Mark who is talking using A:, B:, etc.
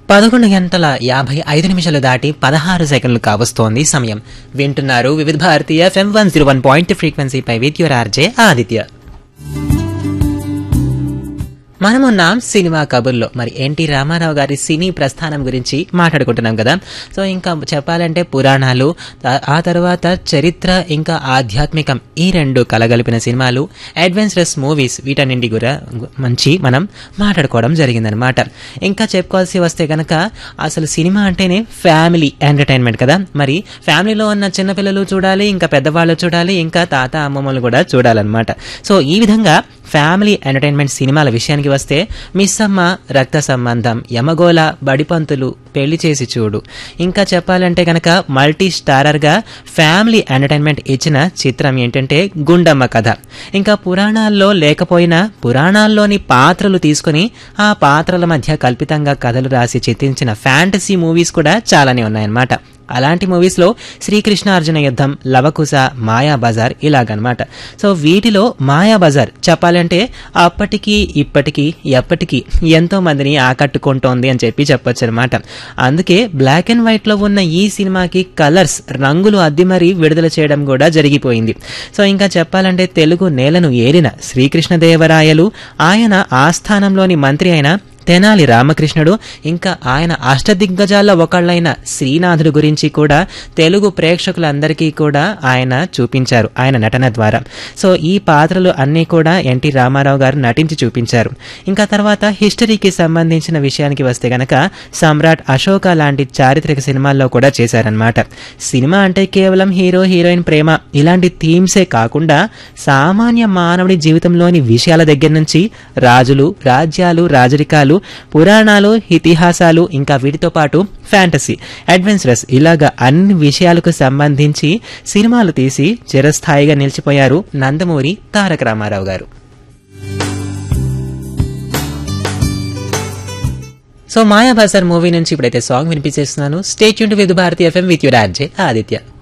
A: పదకొండు గంటల యాభై ఐదు నిమిషాలు దాటి పదహారు సెకండ్లు కావస్తోంది సమయం వింటున్నారు Vividh Bharatiya FM one zero one point ఫ్రీక్వెన్సీపై విత్ యువర్ ఆర్జే ఆదిత్య మనమున్నాం సినిమా కబుర్లో మరి ఎన్టీ రామారావు గారి సినీ ప్రస్థానం గురించి మాట్లాడుకుంటున్నాం కదా సో ఇంకా చెప్పాలంటే పురాణాలు ఆ- ఆ తర్వాత చరిత్ర ఇంకా ఆధ్యాత్మికం ఈ రెండు కలగలిపిన సినిమాలు అడ్వెంచరస్ మూవీస్ వీటన్నింటి కూడా మంచి మనం మాట్లాడుకోవడం జరిగిందనమాట ఇంకా చెప్పుకోవాల్సి వస్తే కనుక అసలు సినిమా అంటేనే ఫ్యామిలీ ఎంటర్టైన్మెంట్ కదా మరి ఫ్యామిలీలో ఉన్న చిన్నపిల్లలు చూడాలి ఇంకా పెద్దవాళ్ళు చూడాలి ఇంకా తాత అమ్మమ్మలు కూడా చూడాలన్నమాట సో ఈ విధంగా ఫ్యామిలీ ఎంటర్టైన్మెంట్ సినిమాల విషయానికి వస్తే మిస్సమ్మ రక్త సంబంధం యమగోళ బడిపంతులు పెళ్లి చేసి చూడు ఇంకా చెప్పాలంటే కనుక మల్టీ స్టారర్గా ఫ్యామిలీ ఎంటర్టైన్మెంట్ ఇచ్చిన చిత్రం ఏంటంటే గుండమ్మ కథ ఇంకా పురాణాల్లో లేకపోయినా పురాణాల్లోని పాత్రలు తీసుకుని ఆ పాత్రల మధ్య కల్పితంగా కథలు రాసి చిత్రించిన ఫ్యాంటసీ మూవీస్ కూడా చాలానే ఉన్నాయన్నమాట అలాంటి మూవీస్లో శ్రీకృష్ణార్జున యుద్ధం లవకుశ మాయా బజార్ ఇలాగనమాట సో వీటిలో మాయా బజార్ చెప్పాలంటే అప్పటికి ఇప్పటికీ ఎప్పటికీ ఎంతో మందిని ఆకట్టుకుంటోంది అని చెప్పి చెప్పొచ్చు అనమాట అందుకే బ్లాక్ అండ్ వైట్లో ఉన్న ఈ సినిమాకి కలర్స్ రంగులు అద్ది మరీ విడుదల చేయడం కూడా జరిగిపోయింది సో ఇంకా చెప్పాలంటే తెలుగు నేలను ఏలిన శ్రీకృష్ణదేవరాయలు ఆయన ఆస్థానంలోని మంత్రి అయిన తెనాలి రామకృష్ణుడు ఇంకా ఆయన అష్టదిగ్గజాల్లో ఒకళ్ళైన శ్రీనాథుడు గురించి కూడా తెలుగు ప్రేక్షకులందరికీ కూడా ఆయన చూపించారు ఆయన నటన ద్వారా సో ఈ పాత్రలు అన్నీ కూడా ఎన్టీ రామారావు గారు నటించి చూపించారు ఇంకా తర్వాత హిస్టరీకి సంబంధించిన విషయానికి వస్తే గనక సమ్రాట్ అశోక లాంటి చారిత్రక సినిమాల్లో కూడా చేశారనమాట సినిమా అంటే కేవలం హీరో హీరోయిన్ ప్రేమ ఇలాంటి థీమ్సే కాకుండా సామాన్య మానవుడి జీవితంలోని విషయాల దగ్గర నుంచి రాజులు రాజ్యాలు రాజరికాలు పురాణాలు ఇతిహాసాలు ఇంకా వీటితో పాటు ఫ్యాంటసీ అడ్వెంచరస్ ఇలాగా అన్ని విషయాలకు సంబంధించి సినిమాలు తీసి చిరస్థాయిగా నిలిచిపోయారు నందమూరి తారక రామారావు గారు సో మాయాబజార్ మూవీ నుంచి ఇప్పుడైతే సాంగ్ వినిపించేస్తున్నాను stay tune with Bharati FM with your RJ Aditya